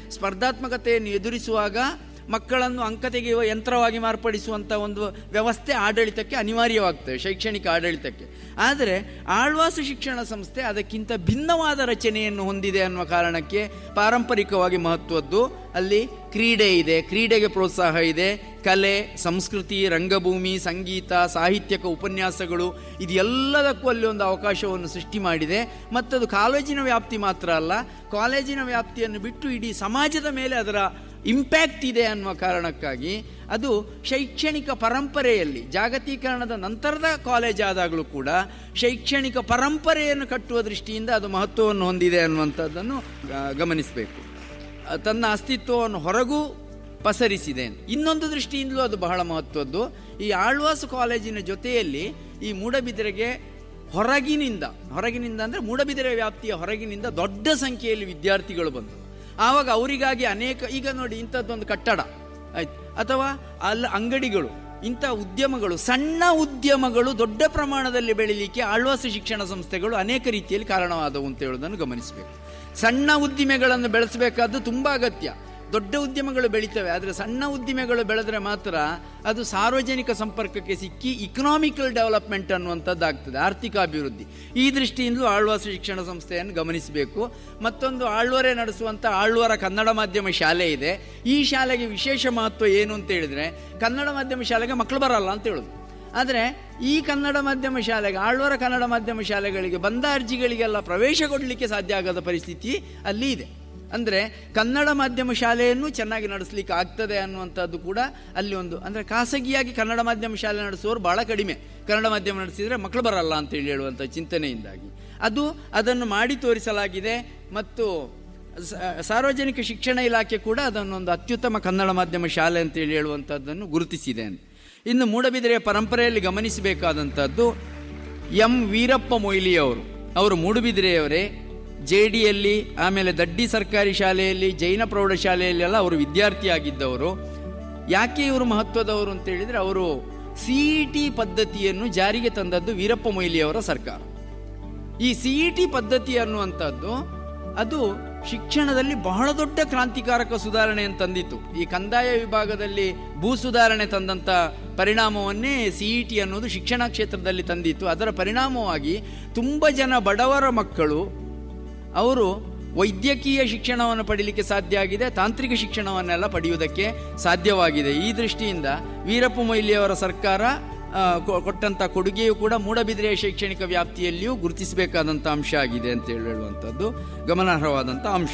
ಸ್ಪರ್ಧಾತ್ಮಕತೆಯನ್ನು ಎದುರಿಸುವಾಗ ಮಕ್ಕಳನ್ನು ಅಂಕ ತೆಗೆಯುವ ಯಂತ್ರವಾಗಿ ಮಾರ್ಪಡಿಸುವಂಥ ಒಂದು ವ್ಯವಸ್ಥೆ ಆಡಳಿತಕ್ಕೆ ಅನಿವಾರ್ಯವಾಗ್ತದೆ ಶೈಕ್ಷಣಿಕ ಆಡಳಿತಕ್ಕೆ ಆದರೆ ಆಳ್ವಾಸ ಶಿಕ್ಷಣ ಸಂಸ್ಥೆ ಅದಕ್ಕಿಂತ ಭಿನ್ನವಾದ ರಚನೆಯನ್ನು ಹೊಂದಿದೆ ಅನ್ನುವ ಕಾರಣಕ್ಕೆ ಪಾರಂಪರಿಕವಾಗಿ ಮಹತ್ವದ್ದು ಅಲ್ಲಿ ಕ್ರೀಡೆ ಇದೆ ಕ್ರೀಡೆಗೆ ಪ್ರೋತ್ಸಾಹ ಇದೆ ಕಲೆ ಸಂಸ್ಕೃತಿ ರಂಗಭೂಮಿ ಸಂಗೀತ ಸಾಹಿತ್ಯಕ ಉಪನ್ಯಾಸಗಳು ಇದು ಎಲ್ಲದಕ್ಕೂ ಅಲ್ಲಿ ಒಂದು ಅವಕಾಶವನ್ನು ಸೃಷ್ಟಿ ಮಾಡಿದೆ ಮತ್ತದು ಕಾಲೇಜಿನ ವ್ಯಾಪ್ತಿ ಮಾತ್ರ ಅಲ್ಲ ಕಾಲೇಜಿನ ವ್ಯಾಪ್ತಿಯನ್ನು ಬಿಟ್ಟು ಇಡೀ ಸಮಾಜದ ಮೇಲೆ ಅದರ ಇಂಪ್ಯಾಕ್ಟ್ ಇದೆ ಅನ್ನುವ ಕಾರಣಕ್ಕಾಗಿ ಅದು ಶೈಕ್ಷಣಿಕ ಪರಂಪರೆಯಲ್ಲಿ ಜಾಗತೀಕರಣದ ನಂತರದ ಕಾಲೇಜ್ ಆದಾಗಲೂ ಕೂಡ ಶೈಕ್ಷಣಿಕ ಪರಂಪರೆಯನ್ನು ಕಟ್ಟುವ ದೃಷ್ಟಿಯಿಂದ ಅದು ಮಹತ್ವವನ್ನು ಹೊಂದಿದೆ ಅನ್ನುವಂಥದ್ದನ್ನು ಗ- ಗಮನಿಸಬೇಕು ಅಹ್, ತನ್ನ ಅಸ್ತಿತ್ವವನ್ನು ಹೊರಗೂ ಪಸರಿಸಿದೆ ಇನ್ನೊಂದು ದೃಷ್ಟಿಯಿಂದಲೂ ಅದು ಬಹಳ ಮಹತ್ವದ್ದು ಈ ಆಳ್ವಾಸ್ ಕಾಲೇಜಿನ ಜೊತೆಯಲ್ಲಿ ಈ ಮೂಡಬಿದಿರೆಗೆ ಹೊರಗಿನಿಂದ ಹೊರಗಿನಿಂದ ಅಂದರೆ ಮೂಡಬಿದಿರೆ ವ್ಯಾಪ್ತಿಯ ಹೊರಗಿನಿಂದ ದೊಡ್ಡ ಸಂಖ್ಯೆಯಲ್ಲಿ ವಿದ್ಯಾರ್ಥಿಗಳು ಬಂದರು ಆವಾಗ ಅವರಿಗಾಗಿ ಅನೇಕ ಈಗ ನೋಡಿ ಇಂಥದ್ದೊಂದು ಕಟ್ಟಡ ಆಯ್ತು ಅಥವಾ ಅಲ್ಲ ಅಂಗಡಿಗಳು ಇಂಥ ಉದ್ಯಮಗಳು ಸಣ್ಣ ಉದ್ಯಮಗಳು ದೊಡ್ಡ ಪ್ರಮಾಣದಲ್ಲಿ ಬೆಳಿಲಿಕ್ಕೆ ಆಳ್ವಾಸ ಶಿಕ್ಷಣ ಸಂಸ್ಥೆಗಳು ಅನೇಕ ರೀತಿಯಲ್ಲಿ ಕಾರಣವಾದವು ಅಂತ ಹೇಳೋದನ್ನು ಗಮನಿಸಬೇಕು ಸಣ್ಣ ಉದ್ದಿಮೆಗಳನ್ನು ಬೆಳೆಸಬೇಕಾದ್ದು ತುಂಬ ಅಗತ್ಯ ದೊಡ್ಡ ಉದ್ಯಮಗಳು ಬೆಳೀತವೆ ಆದರೆ ಸಣ್ಣ ಉದ್ದಿಮೆಗಳು ಬೆಳೆದ್ರೆ ಮಾತ್ರ ಅದು ಸಾರ್ವಜನಿಕ ಸಂಪರ್ಕಕ್ಕೆ ಸಿಕ್ಕಿ ಇಕನಾಮಿಕಲ್ ಡೆವಲಪ್ಮೆಂಟ್ ಅನ್ನುವಂಥದ್ದು ಆಗ್ತದೆ ಆರ್ಥಿಕ ಅಭಿವೃದ್ಧಿ ಈ ದೃಷ್ಟಿಯಿಂದಲೂ ಆಳ್ವಾಸ ಶಿಕ್ಷಣ ಸಂಸ್ಥೆಯನ್ನು ಗಮನಿಸಬೇಕು ಮತ್ತೊಂದು ಆಳ್ವರೆ ನಡೆಸುವಂಥ ಆಳ್ವರ ಕನ್ನಡ ಮಾಧ್ಯಮ ಶಾಲೆ ಇದೆ ಈ ಶಾಲೆಗೆ ವಿಶೇಷ ಮಹತ್ವ ಏನು ಅಂತ ಹೇಳಿದ್ರೆ ಕನ್ನಡ ಮಾಧ್ಯಮ ಶಾಲೆಗೆ ಮಕ್ಕಳು ಬರಲ್ಲ ಅಂತ ಹೇಳೋದು ಆದರೆ ಈ ಕನ್ನಡ ಮಾಧ್ಯಮ ಶಾಲೆಗೆ ಆಳ್ವರ ಕನ್ನಡ ಮಾಧ್ಯಮ ಶಾಲೆಗಳಿಗೆ ಬಂದ ಅರ್ಜಿಗಳಿಗೆಲ್ಲ ಪ್ರವೇಶ ಕೊಡಲಿಕ್ಕೆ ಸಾಧ್ಯ ಆಗದ ಪರಿಸ್ಥಿತಿ ಅಲ್ಲಿ ಇದೆ ಅಂದರೆ ಕನ್ನಡ ಮಾಧ್ಯಮ ಶಾಲೆಯನ್ನು ಚೆನ್ನಾಗಿ ನಡೆಸಲಿಕ್ಕೆ ಆಗ್ತದೆ ಅನ್ನುವಂಥದ್ದು ಕೂಡ ಅಲ್ಲಿ ಒಂದು ಅಂದರೆ ಖಾಸಗಿಯಾಗಿ ಕನ್ನಡ ಮಾಧ್ಯಮ ಶಾಲೆ ನಡೆಸುವವರು ಭಾಳ ಕಡಿಮೆ ಕನ್ನಡ ಮಾಧ್ಯಮ ನಡೆಸಿದರೆ ಮಕ್ಕಳು ಬರಲ್ಲ ಅಂತೇಳಿ ಹೇಳುವಂಥ ಚಿಂತನೆಯಿಂದಾಗಿ ಅದು ಅದನ್ನು ಮಾಡಿ ತೋರಿಸಲಾಗಿದೆ ಮತ್ತು ಸ- ಸಾರ್ವಜನಿಕ ಶಿಕ್ಷಣ ಇಲಾಖೆ ಕೂಡ ಅದನ್ನೊಂದು ಅತ್ಯುತ್ತಮ ಕನ್ನಡ ಮಾಧ್ಯಮ ಶಾಲೆ ಅಂತೇಳಿ ಹೇಳುವಂಥದ್ದನ್ನು ಗುರುತಿಸಿದೆ ಅಂತ ಇನ್ನು ಮೂಡಬಿದಿರೆಯ ಪರಂಪರೆಯಲ್ಲಿ ಗಮನಿಸಬೇಕಾದಂಥದ್ದು ಎಂ ವೀರಪ್ಪ ಮೊಯ್ಲಿಯವರು ಅವರು ಮೂಡುಬಿದಿರೆಯವರೇ ಜೆ ಡಿಯಲ್ಲಿ ಆಮೇಲೆ ದಡ್ಡಿ ಸರ್ಕಾರಿ ಶಾಲೆಯಲ್ಲಿ ಜೈನ ಪ್ರೌಢಶಾಲೆಯಲ್ಲಿ ಎಲ್ಲ ಅವರು ವಿದ್ಯಾರ್ಥಿಯಾಗಿದ್ದವರು ಯಾಕೆ ಇವರು ಮಹತ್ವದವರು ಅಂತ ಹೇಳಿದರೆ ಅವರು ಸಿ ಇ ಟಿ ಪದ್ಧತಿಯನ್ನು ಜಾರಿಗೆ ತಂದದ್ದು ವೀರಪ್ಪ ಮೊಯ್ಲಿಯವರ ಸರ್ಕಾರ ಈ ಸಿ ಇ ಟಿ ಪದ್ಧತಿ ಅನ್ನುವಂಥದ್ದು ಅದು ಶಿಕ್ಷಣದಲ್ಲಿ ಬಹಳ ದೊಡ್ಡ ಕ್ರಾಂತಿಕಾರಕ ಸುಧಾರಣೆಯನ್ನು ತಂದಿತ್ತು ಈ ಕಂದಾಯ ವಿಭಾಗದಲ್ಲಿ ಭೂ ಸುಧಾರಣೆ ತಂದಂಥ ಪರಿಣಾಮವನ್ನೇ ಸಿ ಇ ಟಿ ಅನ್ನೋದು ಶಿಕ್ಷಣ ಕ್ಷೇತ್ರದಲ್ಲಿ ತಂದಿತ್ತು ಅದರ ಪರಿಣಾಮವಾಗಿ ತುಂಬ ಜನ ಬಡವರ ಮಕ್ಕಳು ಅವರು ವೈದ್ಯಕೀಯ ಶಿಕ್ಷಣವನ್ನು ಪಡೀಲಿಕ್ಕೆ ಸಾಧ್ಯ ಆಗಿದೆ ತಾಂತ್ರಿಕ ಶಿಕ್ಷಣವನ್ನೆಲ್ಲ ಪಡೆಯುವುದಕ್ಕೆ ಸಾಧ್ಯವಾಗಿದೆ ಈ ದೃಷ್ಟಿಯಿಂದ ವೀರಪ್ಪ ಮೊಯ್ಲಿಯವರ ಸರ್ಕಾರ ಆ, ಕೊ- ಕೊಟ್ಟಂಥ ಕೊಡುಗೆಯು ಕೂಡ ಮೂಡಬಿದಿರೆಯ ಶೈಕ್ಷಣಿಕ ವ್ಯಾಪ್ತಿಯಲ್ಲಿಯೂ ಗುರುತಿಸಬೇಕಾದಂಥ ಅಂಶ ಆಗಿದೆ ಅಂತ ಹೇಳುವಂಥದ್ದು ಗಮನಾರ್ಹವಾದಂಥ ಅಂಶ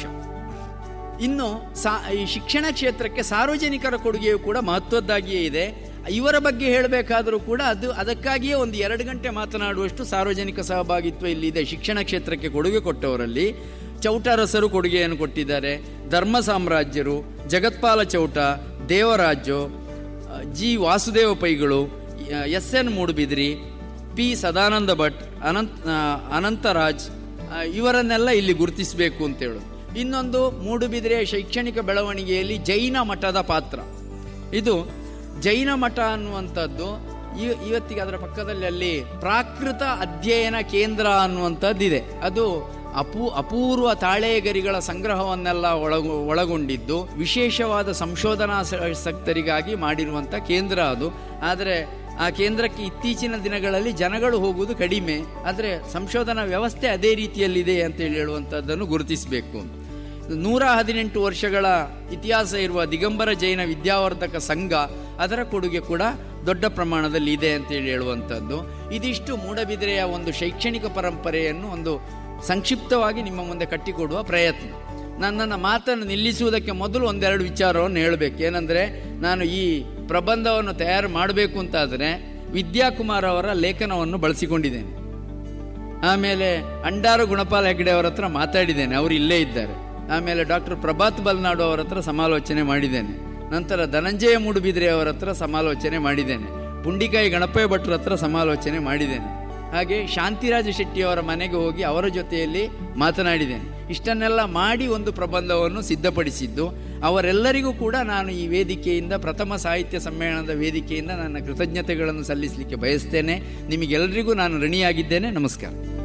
ಇನ್ನು ಸಾ ಈ ಶಿಕ್ಷಣ ಕ್ಷೇತ್ರಕ್ಕೆ ಸಾರ್ವಜನಿಕರ ಕೊಡುಗೆಯು ಕೂಡ ಮಹತ್ವದ್ದಾಗಿಯೇ ಇದೆ ಇವರ ಬಗ್ಗೆ ಹೇಳಬೇಕಾದರೂ ಕೂಡ ಅದು ಅದಕ್ಕಾಗಿಯೇ ಒಂದು ಎರಡು ಗಂಟೆ ಮಾತನಾಡುವಷ್ಟು ಸಾರ್ವಜನಿಕ ಸಹಭಾಗಿತ್ವ ಇಲ್ಲಿದೆ ಶಿಕ್ಷಣ ಕ್ಷೇತ್ರಕ್ಕೆ ಕೊಡುಗೆ ಕೊಟ್ಟವರಲ್ಲಿ ಚೌಟರಸರು ಕೊಡುಗೆಯನ್ನು ಕೊಟ್ಟಿದ್ದಾರೆ ಧರ್ಮ ಸಾಮ್ರಾಜ್ಯರು ಜಗತ್ಪಾಲ ಚೌಟ ದೇವರಾಜು ಅ, ಜಿ ವಾಸುದೇವ ಪೈಗಳು S N Moodbidri P Sadananda Bhat Anant ಆ, ಅನಂತರಾಜ್ ಆ, ಇವರನ್ನೆಲ್ಲ ಇಲ್ಲಿ ಗುರುತಿಸಬೇಕು ಅಂತ ಹೇಳೋದು ಇನ್ನೊಂದು ಮೂಡುಬಿದಿರೆಯ ಶೈಕ್ಷಣಿಕ ಬೆಳವಣಿಗೆಯಲ್ಲಿ ಜೈನ ಮಠದ ಪಾತ್ರ ಇದು ಜೈನ ಮಠ ಅನ್ನುವಂಥದ್ದು ಇವ- ಇವತ್ತಿಗೆ ಅದರ ಪಕ್ಕದಲ್ಲಿ ಅಲ್ಲಿ ಪ್ರಾಕೃತ ಅಧ್ಯಯನ ಕೇಂದ್ರ ಅನ್ನುವಂಥದ್ದಿದೆ ಅದು ಅಪೂ ಅಪೂರ್ವ ತಾಳೆಗರಿಗಳ ಸಂಗ್ರಹವನ್ನೆಲ್ಲ ಒಳಗು ಒಳಗೊಂಡಿದ್ದು ವಿಶೇಷವಾದ ಸಂಶೋಧನಾ ಆಸಕ್ತರಿಗಾಗಿ ಮಾಡಿರುವಂಥ ಕೇಂದ್ರ ಅದು ಆದರೆ ಆ ಕೇಂದ್ರಕ್ಕೆ ಇತ್ತೀಚಿನ ದಿನಗಳಲ್ಲಿ ಜನಗಳು ಹೋಗುವುದು ಕಡಿಮೆ ಆದರೆ ಸಂಶೋಧನಾ ವ್ಯವಸ್ಥೆ ಅದೇ ರೀತಿಯಲ್ಲಿದೆ ಅಂತೇಳಿ ಹೇಳುವಂಥದ್ದನ್ನು ಗುರುತಿಸಬೇಕು ನೂರ ಹದಿನೆಂಟು ವರ್ಷಗಳ ಇತಿಹಾಸ ಇರುವ ದಿಗಂಬರ ಜೈನ ವಿದ್ಯಾವರ್ಧಕ ಸಂಘ ಅದರ ಕೊಡುಗೆ ಕೂಡ ದೊಡ್ಡ ಪ್ರಮಾಣದಲ್ಲಿ ಇದೆ ಅಂತೇಳಿ ಹೇಳುವಂಥದ್ದು ಇದಿಷ್ಟು ಮೂಡಬಿದಿರೆಯ ಒಂದು ಶೈಕ್ಷಣಿಕ ಪರಂಪರೆಯನ್ನು ಒಂದು ಸಂಕ್ಷಿಪ್ತವಾಗಿ ನಿಮ್ಮ ಮುಂದೆ ಕಟ್ಟಿಕೊಡುವ ಪ್ರಯತ್ನ ನನ್ನನ್ನು ಮಾತನ್ನು ನಿಲ್ಲಿಸುವುದಕ್ಕೆ ಮೊದಲು ಒಂದೆರಡು ವಿಚಾರವನ್ನು ಹೇಳಬೇಕು ಏನಂದರೆ ನಾನು ಈ ಪ್ರಬಂಧವನ್ನು ತಯಾರು ಮಾಡಬೇಕು ಅಂತಾದರೆ ವಿದ್ಯಾಕುಮಾರ್ ಅವರ ಲೇಖನವನ್ನು ಬಳಸಿಕೊಂಡಿದ್ದೇನೆ ಆಮೇಲೆ ಅಂಡಾರು ಗುಣಪಾಲ್ ಹೆಗ್ಡೆ ಅವರ ಹತ್ರ ಮಾತಾಡಿದ್ದೇನೆ ಅವರು ಇಲ್ಲೇ ಇದ್ದಾರೆ ಆಮೇಲೆ ಡಾಕ್ಟರ್ ಪ್ರಭಾತ್ ಬಲ್ನಾಡು ಅವರ ಹತ್ರ ಸಮಾಲೋಚನೆ ಮಾಡಿದ್ದೇನೆ ನಂತರ ಧನಂಜಯ ಮೂಡುಬಿದ್ರೆ ಅವರ ಹತ್ರ ಸಮಾಲೋಚನೆ ಮಾಡಿದ್ದೇನೆ ಪುಂಡಿಕಾಯಿ ಗಣಪಯ್ಯ ಭಟ್ರ ಹತ್ರ ಸಮಾಲೋಚನೆ ಮಾಡಿದ್ದೇನೆ ಹಾಗೆ ಶಾಂತಿರಾಜ ಶೆಟ್ಟಿ ಅವರ ಮನೆಗೆ ಹೋಗಿ ಅವರ ಜೊತೆಯಲ್ಲಿ ಮಾತನಾಡಿದ್ದೇನೆ ಇಷ್ಟನ್ನೆಲ್ಲ ಮಾಡಿ ಒಂದು ಪ್ರಬಂಧವನ್ನು ಸಿದ್ಧಪಡಿಸಿದ್ದು ಅವರೆಲ್ಲರಿಗೂ ಕೂಡ ನಾನು ಈ ವೇದಿಕೆಯಿಂದ ಪ್ರಥಮ ಸಾಹಿತ್ಯ ಸಮ್ಮೇಳನದ ವೇದಿಕೆಯಿಂದ ನನ್ನ ಕೃತಜ್ಞತೆಗಳನ್ನು ಸಲ್ಲಿಸಲಿಕ್ಕೆ ಬಯಸ್ತೇನೆ ನಿಮಗೆಲ್ಲರಿಗೂ ನಾನು ಋಣಿಯಾಗಿದ್ದೇನೆ ನಮಸ್ಕಾರ